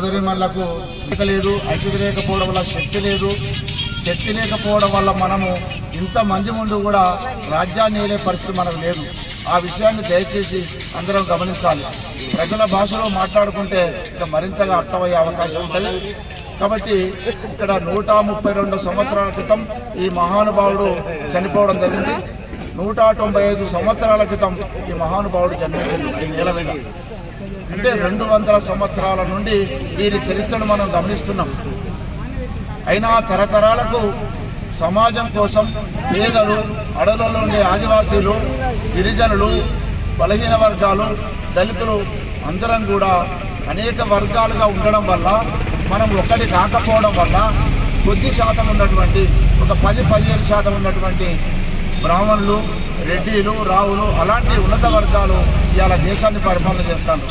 సోదరిమణులకు ఐక్యత లేదు ఐక్యత లేకపోవడం వల్ల శక్తి లేదు శక్తి లేకపోవడం వల్ల మనము ఇంత మంది ముందు కూడా రాజ్యాన్ని ఏలే పరిస్థితి మనకు లేదు ఆ విషయాన్ని దయచేసి అందరం గమనించాలి ప్రజల భాషలో మాట్లాడుకుంటే ఇక మరింతగా అర్థమయ్యే అవకాశం ఉంటుంది కాబట్టి ఇక్కడ నూట ముప్పై రెండు సంవత్సరాల క్రితం ఈ మహానుభావుడు చనిపోవడం జరిగింది నూట తొంభై ఐదు సంవత్సరాల క్రితం ఈ మహానుభావుడు జన్మించింది ఈ నేల మీద అంటే రెండు వందల సంవత్సరాల నుండి వీరి చరిత్రను మనం గమనిస్తున్నాం అయినా తరతరాలకు సమాజం కోసం పేదలు అడవులలో ఉండే ఆదివాసీలు గిరిజనులు బలహీన వర్గాలు దళితులు అందరం కూడా అనేక వర్గాలుగా ఉండడం వల్ల మనం ఒక్కటి కాకపోవడం వల్ల కొద్ది శాతం ఉన్నటువంటి ఒక పది పదిహేను శాతం ఉన్నటువంటి బ్రాహ్మణులు రెడ్డిలు రావులు అలాంటి ఉన్నత వర్గాలు ఇవాళ దేశాన్ని పరిపాలన చేస్తాను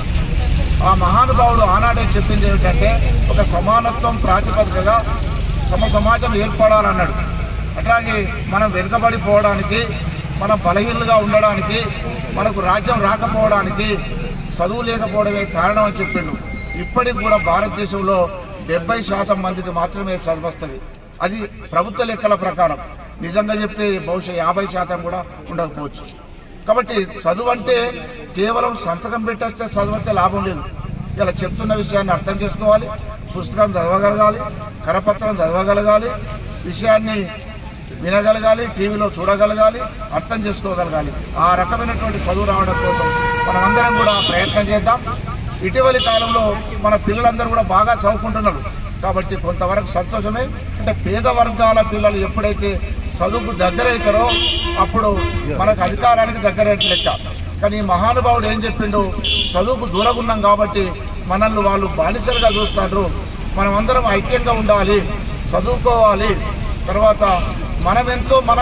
ఆ మహానుభావుడు ఆనాడే చెప్పింది ఏమిటంటే ఒక సమానత్వం ప్రాతిపదికగా సమ సమాజం ఏర్పడాలన్నాడు అట్లాగే మనం వెనుకబడిపోవడానికి మనం బలహీనలుగా ఉండడానికి మనకు రాజ్యం రాకపోవడానికి చదువు లేకపోవడమే కారణం అని చెప్పిండు ఇప్పటికి కూడా భారతదేశంలో డెబ్బై శాతం మందికి మాత్రమే చదువు వస్తుంది అది ప్రభుత్వ లెక్కల ప్రకారం నిజంగా చెప్తే బహుశా యాభై శాతం కూడా ఉండకపోవచ్చు కాబట్టి చదువు అంటే కేవలం సంతకం పెట్టేస్తే చదివితే లాభం లేదు ఇలా చెప్తున్న విషయాన్ని అర్థం చేసుకోవాలి పుస్తకం చదవగలగాలి కరపత్రం చదవగలగాలి విషయాన్ని వినగలగాలి టీవీలో చూడగలగాలి అర్థం చేసుకోగలగాలి ఆ రకమైనటువంటి చదువు రావడం కోసం మనమందరం కూడా ప్రయత్నం చేద్దాం ఇటీవలి కాలంలో మన పిల్లలందరూ కూడా బాగా చదువుకుంటున్నారు కాబట్టి కొంతవరకు సంతోషమే అంటే పేద వర్గాల పిల్లలు ఎప్పుడైతే చదువుకు దగ్గరవుతారో అప్పుడు మనకు అధికారానికి దగ్గరైన లెక్క కానీ ఈ మహానుభావుడు ఏం చెప్పిండు చదువుకు దూరంగా ఉన్నాం కాబట్టి మనల్ని వాళ్ళు బానిసలుగా చూస్తారు మనమందరం ఐక్యంగా ఉండాలి చదువుకోవాలి తర్వాత మనమెంతో మన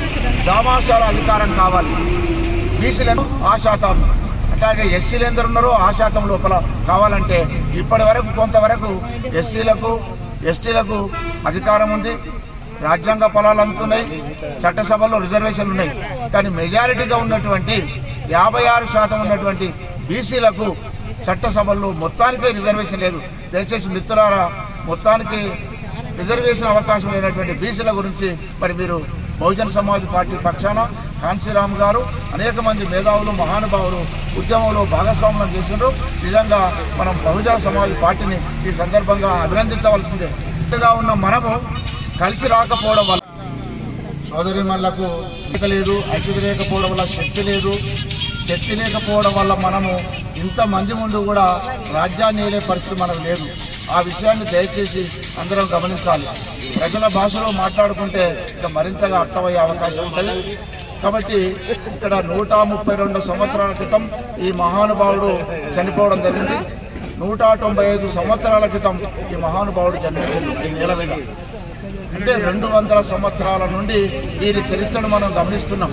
దామాషాల అధికారం కావాలి బీసీలను ఆ శాతం అట్లాగే ఎస్సీలు ఎందరు ఉన్నారో ఆ శాతం లోపల కావాలంటే ఇప్పటి వరకు కొంతవరకు ఎస్సీలకు ఎస్టీలకు అధికారం ఉంది రాజ్యాంగ ఫలాలు అందుతున్నాయి చట్టసభలో రిజర్వేషన్లు ఉన్నాయి కానీ మెజారిటీగా ఉన్నటువంటి యాభై ఆరు శాతం ఉన్నటువంటి బీసీలకు చట్టసభల్లో మొత్తానికే రిజర్వేషన్ లేదు దయచేసి మిత్రులారా మొత్తానికి రిజర్వేషన్ అవకాశం లేనటువంటి బీసీల గురించి మరి మీరు బహుజన సమాజ్ పార్టీ పక్షాన కాన్సీరామ్ గారు అనేక మంది మేధావులు మహానుభావులు ఉద్యమంలో భాగస్వామ్యం చేసిండ్రు నిజంగా మనం బహుజన సమాజ్ పార్టీని ఈ సందర్భంగా అభినందించవలసిందే ఇంతగా ఉన్న మనము కలిసి రాకపోవడం వల్ల సోదరిమణులకు ఐక్యత లేదు ఐక్యత లేకపోవడం వల్ల శక్తి లేదు శక్తి లేకపోవడం వల్ల మనము ఇంత మంది ముందు కూడా రాజ్యాన్ని ఏలే పరిస్థితి మనకు లేదు ఆ విషయాన్ని దయచేసి అందరం గమనించాలి ప్రజల భాషలో మాట్లాడుకుంటే ఇక మరింతగా అర్థమయ్యే అవకాశం ఉంటుంది కాబట్టి ఇక్కడ నూట ముప్పై రెండు సంవత్సరాల క్రితం ఈ మహానుభావుడు చనిపోవడం జరిగింది నూట తొంభై ఐదు సంవత్సరాల క్రితం ఈ మహానుభావుడు జన్మించింది ఈ నేల మీద అంటే రెండు వందల సంవత్సరాల నుండి వీరి చరిత్రను మనం గమనిస్తున్నాం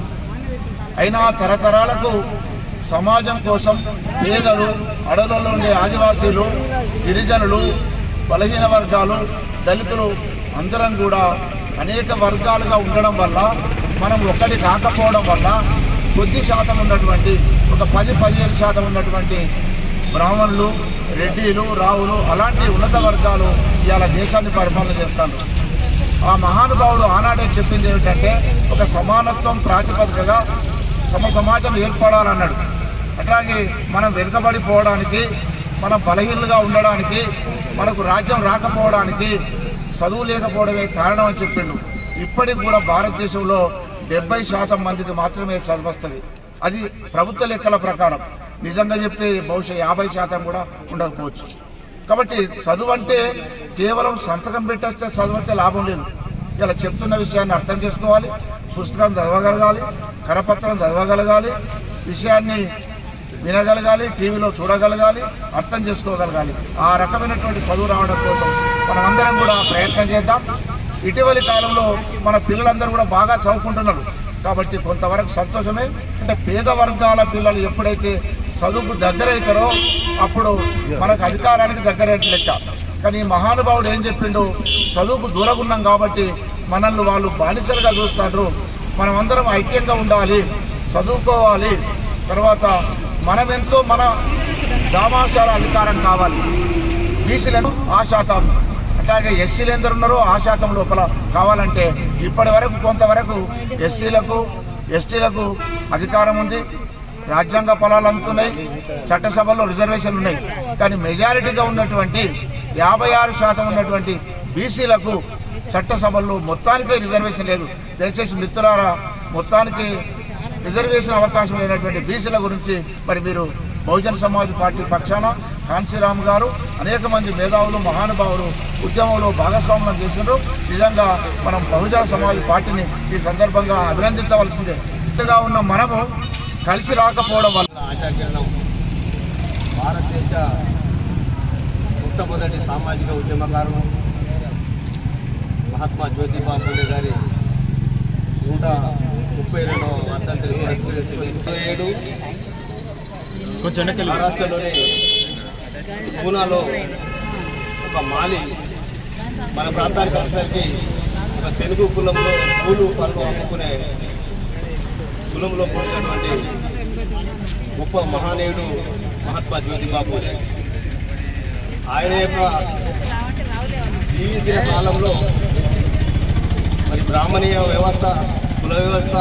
అయినా తరతరాలకు సమాజం కోసం పేదలు అడవులలో ఉండే ఆదివాసీలు గిరిజనులు బలహీన వర్గాలు దళితులు అందరం కూడా అనేక వర్గాలుగా ఉండడం వల్ల మనం ఒక్కటి కాకపోవడం వల్ల కొద్ది శాతం ఉన్నటువంటి ఒక పది పదిహేను శాతం ఉన్నటువంటి బ్రాహ్మణులు రెడ్డిలు రావులు అలాంటి ఉన్నత వర్గాలు ఇవాళ దేశాన్ని పరిపాలన చేస్తారు ఆ మహానుభావుడు ఆనాడే చెప్పింది ఏమిటంటే ఒక సమానత్వం ప్రాతిపదికగా సమ సమాజం ఏర్పడాలన్నాడు అట్లాగే మనం వెనుకబడిపోవడానికి మనం బలహీనలుగా ఉండడానికి మనకు రాజ్యం రాకపోవడానికి చదువు లేకపోవడమే కారణం అని చెప్పిండు ఇప్పటికి కూడా భారతదేశంలో డెబ్బై శాతం మందికి మాత్రమే చదువు వస్తుంది అది ప్రభుత్వ లెక్కల ప్రకారం నిజంగా చెప్తే బహుశా యాభై శాతం కూడా ఉండకపోవచ్చు కాబట్టి చదువు అంటే కేవలం సంతకం పెట్టేస్తే చదివితే లాభం లేదు ఇలా చెప్తున్న విషయాన్ని అర్థం చేసుకోవాలి పుస్తకం చదవగలగాలి కరపత్రం చదవగలగాలి విషయాన్ని వినగలగాలి టీవీలో చూడగలగాలి అర్థం చేసుకోగలగాలి ఆ రకమైనటువంటి చదువు రావడం కోసం మనమందరం కూడా ప్రయత్నం చేద్దాం ఇటీవలి కాలంలో మన పిల్లలందరూ కూడా బాగా చదువుకుంటున్నారు కాబట్టి కొంతవరకు సంతోషమే అంటే పేద వర్గాల పిల్లలు ఎప్పుడైతే చదువుకు దగ్గరవుతారో అప్పుడు మనకు అధికారానికి దగ్గరైన లెక్క కానీ ఈ మహానుభావుడు ఏం చెప్పిండు చదువుకు దూరంగా ఉన్నాం కాబట్టి మనల్ని వాళ్ళు బానిసలుగా చూస్తారు మనమందరం ఐక్యంగా ఉండాలి చదువుకోవాలి తర్వాత మనమెంతో మన దామాషాల అధికారం కావాలి బీసీలను ఆ శాతం అట్లాగే ఎస్సీలు ఎందరు ఉన్నారో ఆ శాతం లోపల కావాలంటే ఇప్పటి వరకు కొంతవరకు ఎస్సీలకు ఎస్టీలకు అధికారం ఉంది రాజ్యాంగ ఫలాలు అందుతున్నాయి చట్టసభల్లో రిజర్వేషన్లు ఉన్నాయి కానీ మెజారిటీగా ఉన్నటువంటి యాభై ఆరు శాతం ఉన్నటువంటి బీసీలకు చట్టసభల్లో మొత్తానికే రిజర్వేషన్ లేదు దయచేసి మిత్రులారా మొత్తానికి రిజర్వేషన్ అవకాశం లేనటువంటి బీసీల గురించి మరి మీరు బహుజన సమాజ్ పార్టీ పక్షాన కాన్సీరామ్ గారు అనేక మంది మేధావులు మహానుభావులు ఉద్యమంలో భాగస్వామ్యం చేసినారు నిజంగా మనం బహుజన సమాజ్ పార్టీని ఈ సందర్భంగా అభినందించవలసిందే ఇంతగా ఉన్న మనము కలిసి రాకపోవడం వల్ల ఆశాకిరణం భారతదేశ మొట్టమొదటి సామాజిక ఉద్యమకారుడు మహాత్మా జ్యోతిబా పూలే గారి నూట ముప్పై రెండవ వర్ధంతిని పురస్కరించుకొని ఇరవై ఏడు మహారాష్ట్రలోని పూనాలో ఒక మాలి మన ప్రాంతానికి వచ్చేసరికి ఒక తెలుగు కులంలో పూలు పనులు అమ్ముకునే కులంలో పుట్టినటువంటి గొప్ప మహానీయుడు మహాత్మా జ్యోతిబా పూలే ఆయన యొక్క జీవించిన కాలంలో మరి బ్రాహ్మణీయ వ్యవస్థ కుల వ్యవస్థ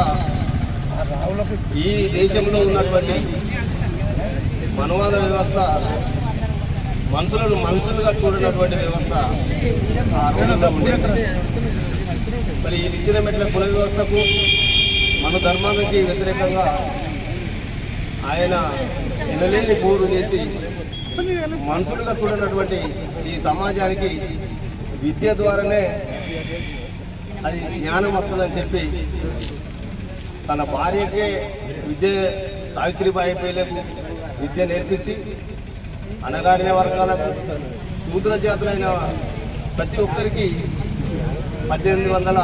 ఈ దేశంలో ఉన్నటువంటి మనవాద వ్యవస్థ మనుషులను మనుషులుగా చూడనటువంటి వ్యవస్థ ఆ రోజుల్లో ఉండేది మరి ఈ నిచ్చిన మెట్ల కుల వ్యవస్థకు మన ధర్మానికి వ్యతిరేకంగా ఆయన ఎనలేని పోరు చేసి మనుషులుగా చూడనటువంటి ఈ సమాజానికి విద్య ద్వారానే అది జ్ఞానం వస్తుందని చెప్పి తన భార్యకే విద్య సావిత్రిబాయి పేలకు విద్య నేర్పించి అణగారిన వర్గాలకు శూద్ర జాతులైన ప్రతి ఒక్కరికి పద్దెనిమిది వందల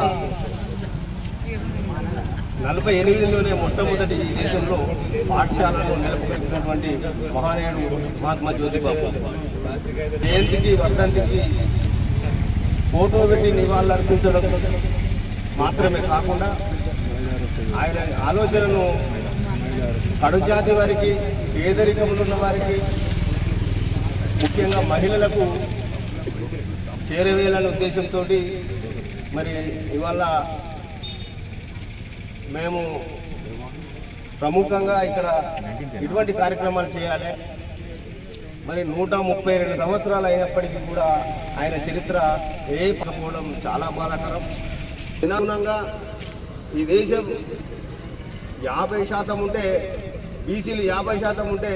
నలభై ఎనిమిదిలోనే మొట్టమొదటి ఈ దేశంలో పాఠశాలను నెలకొల్పినటువంటి మహానీయుడు మహాత్మా జ్యోతిబాబు జయంతికి వర్ధంతికి ఫోటో పెట్టి నివాళులు అర్పించడం మాత్రమే కాకుండా ఆయన ఆలోచనను కడుజాతి వారికి పేదరికంలో ఉన్న వారికి ముఖ్యంగా మహిళలకు చేరవేయాలనే ఉద్దేశంతో మరి ఇవాళ మేము ప్రముఖంగా ఇక్కడ ఇటువంటి కార్యక్రమాలు చేయాలి మరి నూట ముప్పై రెండు సంవత్సరాలు అయినప్పటికీ కూడా ఆయన చరిత్ర ఏ పకపోవడం చాలా బాధాకరం దినానుగుణంగా ఈ దేశం యాభై శాతం ఉంటే బీసీలు యాభై శాతం ఉంటే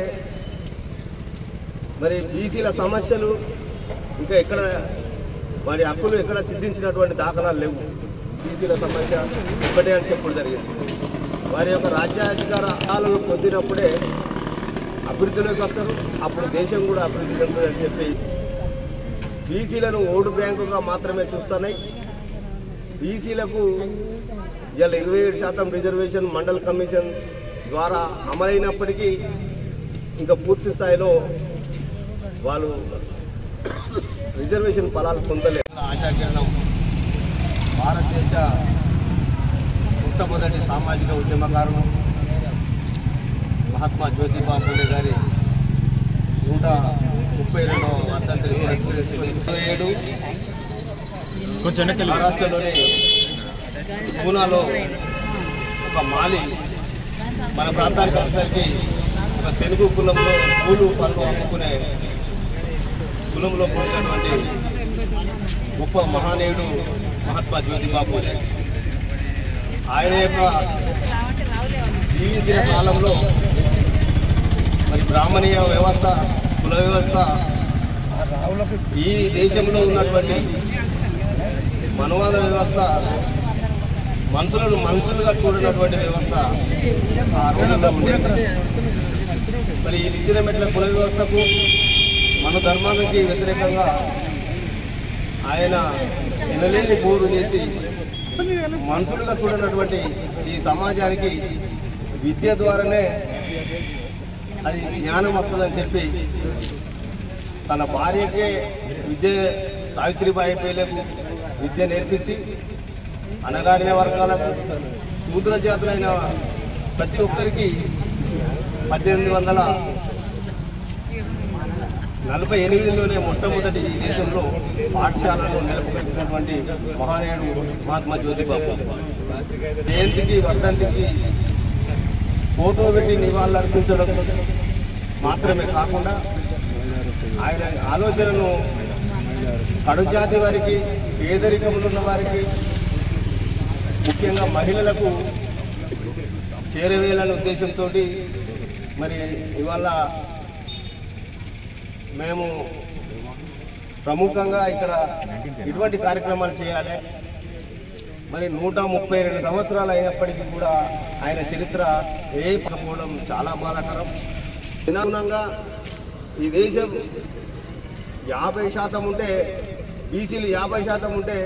మరి బీసీల సమస్యలు ఇంకా ఎక్కడ వారి హక్కులు ఎక్కడ సిద్ధించినటువంటి దాఖలాలు లేవు బీసీల సమస్య ఒకటే అని చెప్పుడు జరిగింది వారి యొక్క రాజ్యాధికారాలను పొందినప్పుడే అభివృద్ధిలోకి వస్తారు అప్పుడు దేశం కూడా అభివృద్ధి చెందుతుందని చెప్పి బీసీలను ఓటు బ్యాంకుగా మాత్రమే చూస్తున్నాయి బీసీలకు ఇవాళ ఇరవై ఏడు శాతం రిజర్వేషన్ మండల్ కమిషన్ ద్వారా అమలైనప్పటికీ ఇంకా పూర్తి స్థాయిలో వాళ్ళు రిజర్వేషన్ ఫలాలు పొందలేదు ఆశాకిరణం భారతదేశ మొట్టమొదటి సామాజిక ఉద్యమకారుడు మహాత్మా జ్యోతిబా పూలే గారి నూట ముప్పై రెండవ వర్ధంతిని పురస్కరించుకొని ఇరవై ఏడు మహారాష్ట్రలోని పూనాలో ఒక మాలి మన ప్రాంతానికి వచ్చేసరికి ఒక తెలుగు కులంలో పూలు పనులు అమ్ముకునే కులంలో పుట్టినటువంటి గొప్ప మహానీయుడు మహాత్మా జ్యోతిబా పూలే ఆయన యొక్క జీవించిన కాలంలో మరి బ్రాహ్మణీయ వ్యవస్థ కుల వ్యవస్థ ఈ దేశంలో ఉన్నటువంటి మనవాద వ్యవస్థ మనుషులను మనుషులుగా చూడనటువంటి వ్యవస్థ ఆ రోజుల్లో ఉండేది మరి ఈ నిచ్చిన మెట్ల కుల వ్యవస్థకు మన ధర్మానికి వ్యతిరేకంగా ఆయన ఎనలేని పోరు చేసి మనుషులుగా చూడనటువంటి ఈ సమాజానికి విద్య ద్వారానే అది జ్ఞానం వస్తుందని చెప్పి తన భార్యకే విద్య సావిత్రిబాయి పేలకు విద్య నేర్పించి అణగారిన వర్గాలకు శూద్ర జాతులైన ప్రతి ఒక్కరికి పద్దెనిమిది వందల నలభై ఎనిమిదిలోనే మొట్టమొదటి ఈ దేశంలో పాఠశాలను నెలకొల్పినటువంటి మహానీయుడు మహాత్మా జ్యోతిబాబు జయంతికి వర్ధంతికి ఫోటో పెట్టి నివాళులు అర్పించడం మాత్రమే కాకుండా ఆయన ఆలోచనను కడుజాతి వారికి పేదరికంలో ఉన్న వారికి ముఖ్యంగా మహిళలకు చేరవేయాలనే ఉద్దేశంతో మరి ఇవాళ మేము ప్రముఖంగా ఇక్కడ ఇటువంటి కార్యక్రమాలు చేయాలి మరి నూట ముప్పై రెండు సంవత్సరాలు అయినప్పటికీ కూడా ఆయన చరిత్ర ఏ పకపోవడం చాలా బాధాకరం దినానుగుణంగా ఈ దేశం యాభై శాతం ఉంటే బీసీలు యాభై శాతం ఉంటే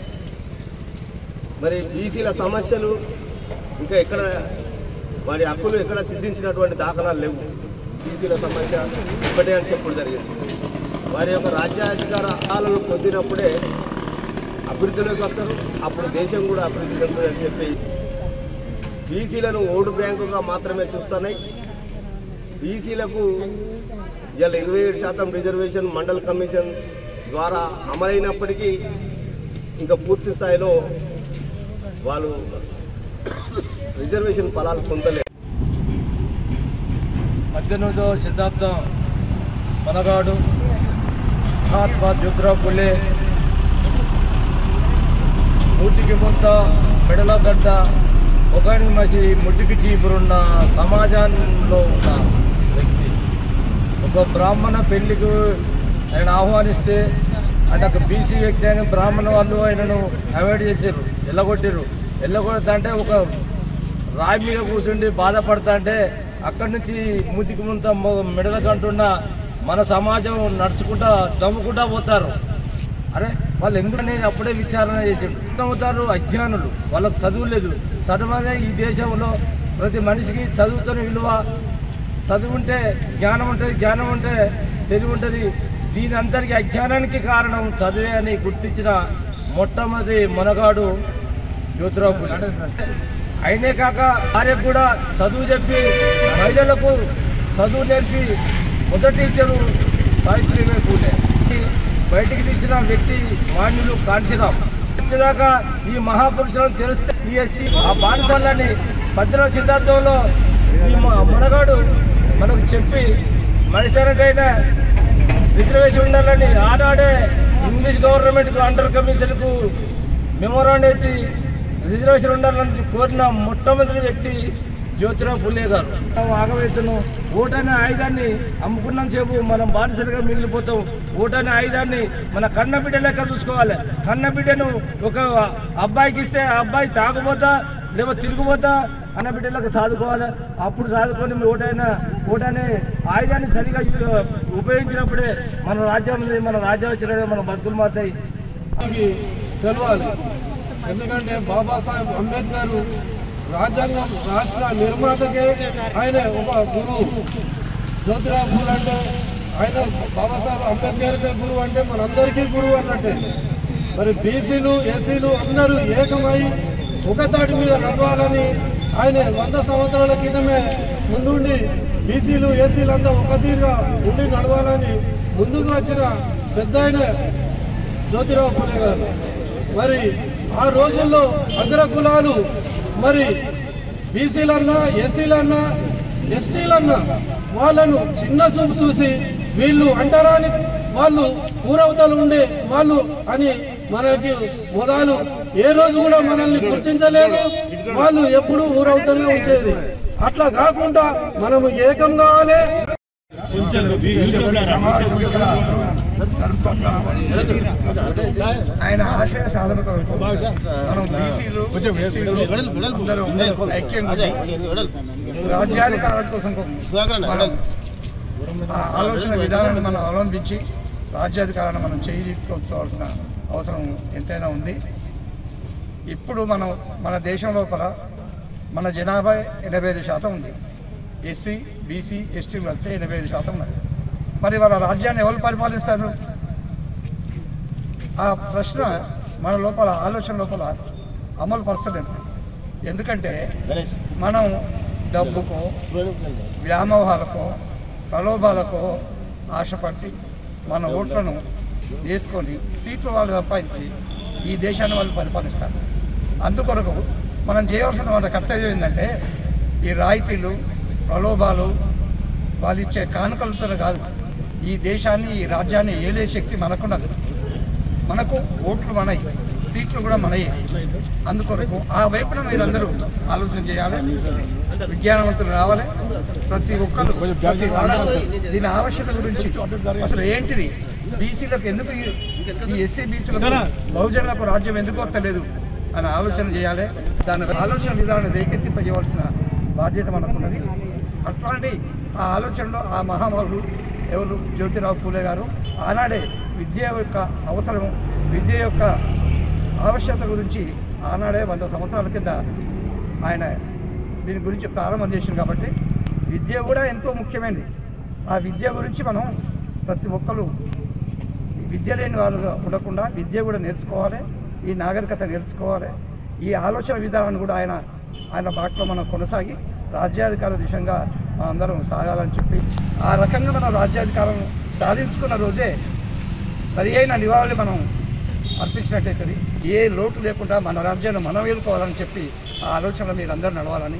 మరి బీసీల సమస్యలు ఇంకా ఎక్కడ వారి హక్కులు ఎక్కడ సిద్ధించినటువంటి దాఖలాలు లేవు బీసీల సమస్య ఒకటే అని చెప్పడం జరిగింది వారి యొక్క రాజ్యాధికార హాలను పొందినప్పుడే అభివృద్ధిలోకి వస్తారు అప్పుడు దేశం కూడా అభివృద్ధి చెందుతుంది అని చెప్పి బీసీలను ఓటు బ్యాంకుగా మాత్రమే చూస్తున్నాయి బీసీలకు ఇవాళ ఇరవై ఏడు శాతం రిజర్వేషన్ మండల్ కమిషన్ ద్వారా అమలైనప్పటికీ ఇంకా పూర్తి స్థాయిలో వాళ్ళు రిజర్వేషన్ ఫలాలు పొందలేదు పద్దెనిమిదవ శతాబ్దం మనగాడు మహాత్మా జ్యోతిరావు పుల్లే మూటికి ముంత మెడల గడ్డ ఒకని మసి ముట్టికి చీపురున్న సమాజంలో ఉన్న వ్యక్తి ఒక బ్రాహ్మణ పెళ్లికి ఆయన ఆహ్వానిస్తే ఆయన ఒక బీసీ వ్యక్తి అని బ్రాహ్మణ వాళ్ళు ఆయనను అవాయిడ్ చేశారు ఎల్లగొట్టారు ఎల్లగొడతా అంటే ఒక రాయి మీద కూర్చుండి బాధపడతా అంటే అక్కడి నుంచి మూతికి ముంత మెడల కంటున్న మన సమాజం నడుచుకుంటా దమ్ముకుంటా పోతారు అరే వాళ్ళు ఎందుకనేది అప్పుడే విచారణ చేసారు అవుతారు అజ్ఞానులు వాళ్ళకు చదువు లేదు చదువు ఈ దేశంలో ప్రతి మనిషికి చదువుతున్న విలువ చదువు ఉంటే జ్ఞానం ఉంటుంది జ్ఞానం ఉంటే తెలివి ఉంటుంది దీని అందరికీ అజ్ఞానానికి కారణం చదువే అని గుర్తించిన మొట్టమొదటి మనగాడు జ్యోతిరావు పుల్లే. అయినే కాక భార్యకు కూడా చదువు చెప్పి మహిళలకు చదువు నేర్పి మొదటి టీచరు సావిత్రిబాయి పూలే బయటికి తీసిన వ్యక్తి మాన్యులు కాంచీరామ్ వచ్చేదాకా ఈ మహాపురుషులను తెలిస్తే ఈ ఎస్సీ ఆ బానిసలని పద్దెనిమిది సిద్ధాంతంలో ఈ మ- మనగాడు మనకు చెప్పి మనిషికైనా రిజర్వేషన్ ఉండాలని ఆనాడే ఇంగ్లీష్ గవర్నమెంట్కు అండర్ కమిషన్కు మెమోరాండం ఇచ్చి రిజర్వేషన్ ఉండాలని కోరిన మొట్టమొదటి వ్యక్తి జ్యోతిరావు పుల్లే గారు ఆగవేతను ఓటనే ఆయుధాన్ని అమ్ముకున్నంత సేపు మనం బానిసలుగా మిగిలిపోతాం ఓటనే ఆయుధాన్ని మన కన్న బిడ్డ లెక్క చూసుకోవాలి కన్న బిడ్డను ఒక అబ్బాయికి ఇస్తే ఆ అబ్బాయి తాగుపోతా లేవో తిరుగుపోతా అన్న బిడ్డలకు సాదుకోవాలి అప్పుడు సాదుకొని మీ ఓటైనా ఓటనే ఆయుధాన్ని సరిగా యు- ఉపయోగించినప్పుడే మన రాజ్యం ఉంది మన రాజ్యం వచ్చినదే మన బతుకులు మారుతాయి మనకి తెలవాలి ఎందుకంటే బాబాసాహెబ్ అంబేద్కర్ రాజ్యాంగం రాష్ట్ర నిర్మాతకే ఆయన ఒక గురువు జ్యోతిరావు పూల్ అంటే ఆయన బాబాసాహెబ్ అంబేద్కర్కే గురువు అంటే మనందరికీ గురువు అన్నట్టే మరి బీసీలు ఎస్సీలు అందరూ ఏకమై ఒక తాటి మీద నడవాలని ఆయన వంద సంవత్సరాల క్రితమే ముందుండి బీసీలు ఏసీలు అంతా ఒక తీరుగా ఉండి నడవాలని ముందుకు వచ్చిన పెద్ద ఆయన జ్యోతిరావు పులే గారు మరి ఆ రోజుల్లో అగ్ర కులాలు మరి బీసీలన్నా ఎస్సీలన్నా ఎస్టీలన్నా వాళ్ళను చిన్న చూపు చూసి వీళ్ళు అంటారాని వాళ్ళు ఊరవతలు ఉండే వాళ్ళు అని మనకి మొదలు ఏ రోజు కూడా మనల్ని గుర్తించలేదు వాళ్ళు ఎప్పుడూ ఊరవతలనే ఉంచేది అట్లా కాకుండా మనము ఏకం కావాలి ఆయన ఆశయ సాధన కొరకు మనం బీసీలు, ఎస్సీలు అందరూ ఐక్యంగా రాజ్యాధికారం కోసం మనం ఆ ఆలోచన విధానాన్ని మనం అవలంబించి రాజ్యాధికారాన్ని మనం చేయి తీసుకోవాల్సిన అవసరం ఎంతైనా ఉంది ఇప్పుడు మనం మన దేశం లోపల మన జనాభా ఎనభై ఐదు శాతం ఉంది ఎస్సీ బీసీ ఎస్టీ కలిపితే ఎనభై ఐదు శాతం ఉన్నది మరి వాళ్ళ రాజ్యాన్ని ఎవరు పరిపాలిస్తారు ఆ ప్రశ్న మన లోపల ఆలోచన లోపల అమలు పరచలేదు ఎందుకంటే మనం డబ్బుకో వ్యామోహాలకో ప్రలోభాలకో ఆశపడి మన ఓట్లను వేసుకొని సీట్లు వాళ్ళు సంపాదించి ఈ దేశాన్ని వాళ్ళు పరిపాలిస్తారు అందుకొరకు మనం చేయవలసిన మన కర్తవ్యం ఏంటంటే ఈ రాయితీలు ప్రలోభాలు వాళ్ళు ఇచ్చే కానుకలతో కాదు ఈ దేశాన్ని ఈ రాజ్యాన్ని ఏలే శక్తి మనకున్నది మనకు ఓట్లు మనయి సీట్లు కూడా మనయే అందుకొరకు ఆ వైపున మీరందరూ ఆలోచన చేయాలి విజ్ఞానవంతులు రావాలి ప్రతి ఒక్కరు ప్రతి వాడవాళ్ళు దీని ఆవశ్యకత గురించి అసలు ఏంటిది బీసీలకు ఎందుకు ఈ- ఈ ఎస్సీ బీసీలకు బహుజనులకు రాజ్యం ఎందుకు వస్తలేదు అని ఆలోచన చేయాలి దాని ఆలోచన విధానాన్ని రేకెత్తింపజేయవలసిన బాధ్యత మనకున్నది అట్లాంటి ఆ ఆలోచనలో ఆ మహామహుడు ఎవరు జ్యోతిరావు పూలే గారు ఆనాడే విద్య యొక్క అవసరం విద్య యొక్క ఆవశ్యకత గురించి ఆనాడే వంద సంవత్సరాల కింద ఆయన దీని గురించి ప్రారంభం చేసింది కాబట్టి విద్య కూడా ఎంతో ముఖ్యమైనది ఆ విద్య గురించి మనం ప్రతి ఒక్కరు విద్య లేని వాళ్ళుగా ఉండకుండా విద్య కూడా నేర్చుకోవాలి ఈ నాగరికత నేర్చుకోవాలి ఈ ఆలోచన విధానాన్ని కూడా ఆయన ఆయన బాటలో మనం కొనసాగి రాజ్యాధికార దిశగా మనం అందరం సాగాలని చెప్పి ఆ రకంగా మనం రాజ్యాధికారం సాధించుకున్న రోజే సరి అయిన నివాళి మనం అర్పించినట్టయితుంది ఏ లోటు లేకుండా మన రాజ్యాన్ని మనం వేలుకోవాలని చెప్పి ఆ ఆలోచన మీరు అందరూ నడవాలని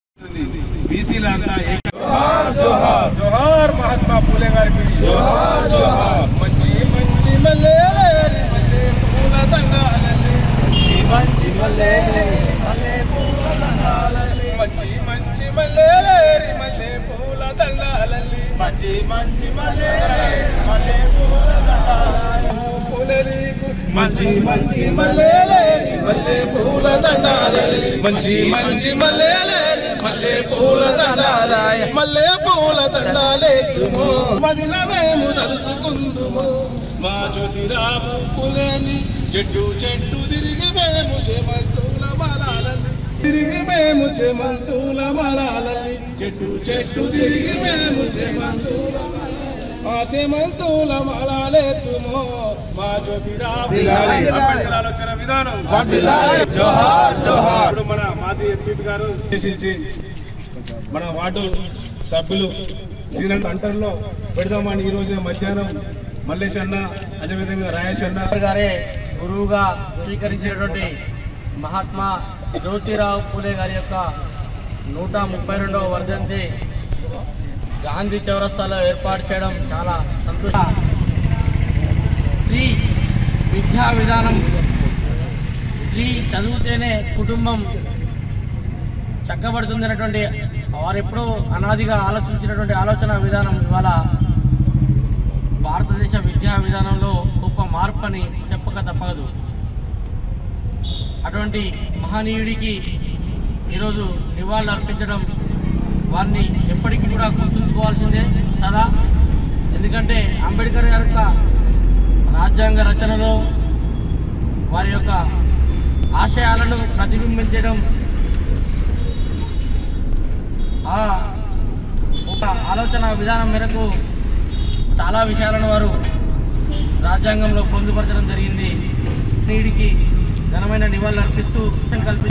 బీసీలంతా జోహార్ జోహార్ మహాత్మా పూలే గారికి జోహార్ జోహార్ మంచి మంచి మల్లె మల్లె పూల దండాలండి మంచి మల్లె మల్లె పూల దండాలండి మంచి మంచి మల్లె మల్లె పూల దండాలండి మంచి మంచి మల్లె మల్లె పూల దండాలండి పూలరీకు మంచి మంచి మల్లె మల్లె పూల దండాలండి మంచి మంచి మల్లె మల్లె పూల దండాలాయ మల్లె పూల దండాలేతుము మదిల మేము తలుసుకుందుము మా జ్యోతిరావు పులేని చెట్టు చెట్టు తిరిగి మేము చేమంతుల మలాలని తిరిగి మేము చేమంతుల మలాలని చెట్టు చెట్టు తిరిగి మేము చేమంతుల ఆ చేమంతుల మలాలేతుము మా జ్యోతిరావు అంబేద్కర్ ఆలోచన విధానం జోహార్ జోహార్ ఇప్పుడు మన మాజీ ఎంపీ గారు ఉద్దేశించి మన వార్డు సభ్యులు శ్రీరంగ సెంటర్లో పెడదామని ఈ రోజు మధ్యాహ్నం మల్లేష్ అన్న అదేవిధంగా రాయేష్ అన్న గారే గురువుగా స్వీకరించినటువంటి మహాత్మా జ్యోతిరావు పూలే గారి యొక్క నూట ముప్పై రెండవ వర్ధంతి గాంధీ చౌరస్తాలో ఏర్పాటు చేయడం చాలా సంతోష స్త్రీ విద్యా విధానం స్త్రీ చదివితేనే కుటుంబం చక్కబడుతుంది అనేటువంటి వారు ఎప్పుడూ అనాదిగా ఆలోచించినటువంటి ఆలోచన విధానం ఇవాళ భారతదేశ విద్యా విధానంలో గొప్ప మార్పు అని చెప్పక తప్పదు అటువంటి మహనీయుడికి ఈరోజు నివాళులు అర్పించడం వారిని ఎప్పటికీ కూడా గుర్తుంచుకోవాల్సిందే సదా ఎందుకంటే అంబేద్కర్ గారి యొక్క రాజ్యాంగ రచనలో వారి యొక్క ఆశయాలను ప్రతిబింబించడం ఆ ఒక ఆలోచన విధానం మేరకు చాలా విషయాలను వారు రాజ్యాంగంలో పొందుపరచడం జరిగింది వీడికి ఘనమైన నివాళులు అర్పిస్తూ కల్పి